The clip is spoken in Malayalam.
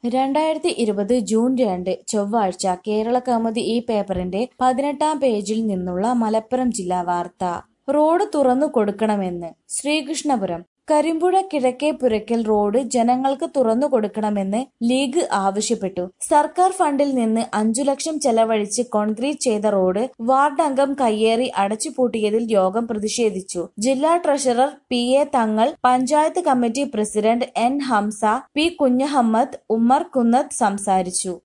രണ്ടായിരത്തി ഇരുപത് ജൂൺ രണ്ട് ചൊവ്വാഴ്ച കേരളകൗമുദി ഈ പേപ്പറിന്റെ പതിനെട്ടാം പേജിൽ നിന്നുള്ള മലപ്പുറം ജില്ലാ വാർത്ത റോഡ് തുറന്നു കൊടുക്കണമെന്ന് ശ്രീകൃഷ്ണപുരം കരിമ്പുഴ കിഴക്കേ പുരയ്ക്കൽ റോഡ് ജനങ്ങൾക്ക് തുറന്നു കൊടുക്കണമെന്ന് ലീഗ് ആവശ്യപ്പെട്ടു സർക്കാർ ഫണ്ടിൽ നിന്ന് അഞ്ചു ലക്ഷം ചെലവഴിച്ച് കോൺക്രീറ്റ് ചെയ്ത റോഡ് വാർഡ് അംഗം കയ്യേറി അടച്ചുപൂട്ടിയതിൽ യോഗം പ്രതിഷേധിച്ചു ജില്ലാ treasurer P A Thangal panchayat committee president N Hamsa P Kunhahammed Ummer Kunnath സംസാരിച്ചു